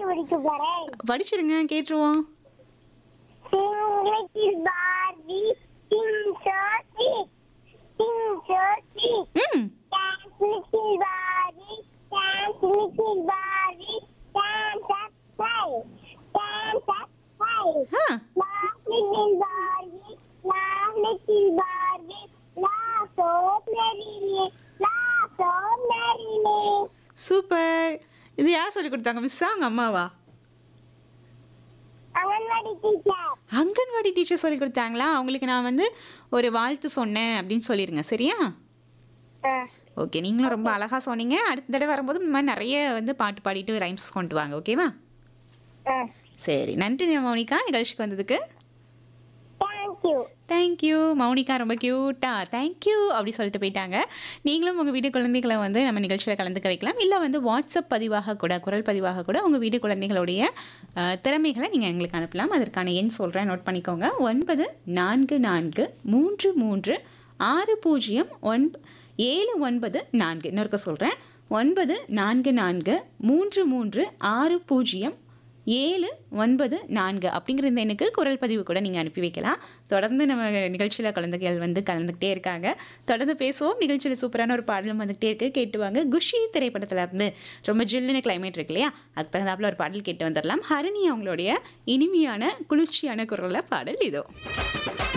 முடிக்க போறேன் படிச்சிருங்க கேட்டுருவோம் Sing little Barbie, sing so sweet, sing so sweet. ம் Dance little Barbie, dance little Barbie, dance up high, dance up high. Ah Laugh little Barbie, laugh little Barbie, laugh so merrily, laugh so merrily. Super இது யார் சொல்லி கொடுத்தாங்க மிஸ்ஸா அவங்க அம்மாவா anganwadi teacher anganwadi teacher சொல்லி கொடுத்தாங்களா அவங்களுக்கு நான் வந்து ஒரு வாழ்த்து சொன்னேன் அப்படின்னு சொல்லிடுங்க சரியா ஓகே நீங்களும் ரொம்ப அழகாக சொன்னீங்க அடுத்த தடவை வரும்போது இந்த மாதிரி நிறைய வந்து பாட்டு பாடிட்டு ரைம்ஸ் கொண்டு வாங்க ஓகேவா சரி நன்றி மௌனிகா நிகழ்ச்சிக்கு வந்ததுக்கு தேங்க்யூ தேங்க்யூ மௌனிகா ரொம்ப க்யூட்டா தேங்க்யூ அப்படி சொல்லிட்டு போயிட்டாங்க நீங்களும் உங்கள் வீட்டு குழந்தைகளை வந்து நம்ம நிகழ்ச்சியில் கலந்துக்க வைக்கலாம் இல்லை வந்து வாட்ஸ்அப் பதிவாக கூட குரல் பதிவாக கூட உங்கள் வீட்டு குழந்தைகளுடைய அஹ், திறமைகளை நீங்கள் எங்களுக்கு அனுப்பலாம் அதற்கான எண் சொல்கிறேன் நோட் பண்ணிக்கோங்க ஒன்பது நான்கு நான்கு மூன்று மூன்று ஆறு பூஜ்ஜியம் ஒன்ப ஏழு ஒன்பது நான்கு இன்னொருக்க சொல்கிறேன் ஒன்பது நான்கு நான்கு மூன்று மூன்று ஆறு பூஜ்ஜியம் ஏழு ஒன்பது நான்கு அப்படிங்கிற இந்த எண்ணுக்கு குரல் பதிவு கூட நீங்கள் அனுப்பி வைக்கலாம் தொடர்ந்து நம்ம நிகழ்ச்சியில் கலந்துகள் வந்து கலந்துக்கிட்டே இருக்காங்க தொடர்ந்து பேசுவோம் நிகழ்ச்சியில் சூப்பரான ஒரு பாடலும் வந்துகிட்டே இருக்கு கேட்டுவாங்க குஷி திரைப்படத்துல இருந்து ரொம்ப ஜில்லுன்னு கிளைமேட் இருக்கு இல்லையா அதுக்கு தகுந்தாப்புல ஒரு பாடல் கேட்டு வந்துடலாம் ஹரிணி அவங்களுடைய இனிமையான குளிர்ச்சியான குரலில் பாடல் இதோ